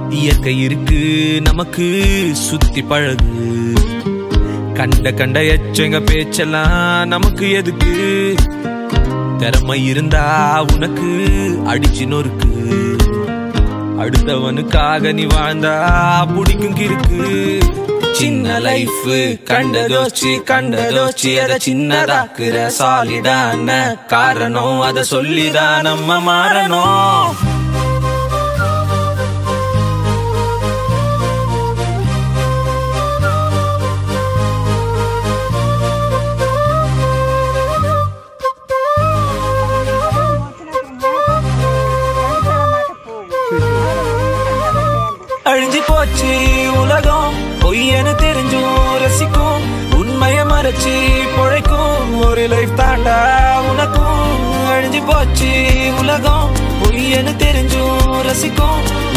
இயற்கை இருக்கு நமக்கு சுத்தி பழகு கண்ட கண்ட எச்சங்க பேச்செல்லாம் நமக்கு எதுக்கு திறமை இருந்தா உனக்கு அடிச்சு நொறுக்கு அடுத்தவனுக்காக நீ வாழ்ந்தா பிடிக்கும் கிறுக்கு சின்ன லைஃப் கண்டதோச்சு கண்டதோச்சு அத சின்னதாக்குற சாலிடான காரணம் அத சொல்லிதான் நம்ம மாறணும் அழிஞ்சு போச்சு உலகம் பொய்யனு தெரிஞ்சும் ரசிக்கும் உண்மைய மறைச்சு பொழைக்கும் ஒரு லைஃப் தாண்டா உனக்கும் அழிஞ்சு போச்சு உலகம் பொய்யனு தெரிஞ்சும் ரசிக்கும்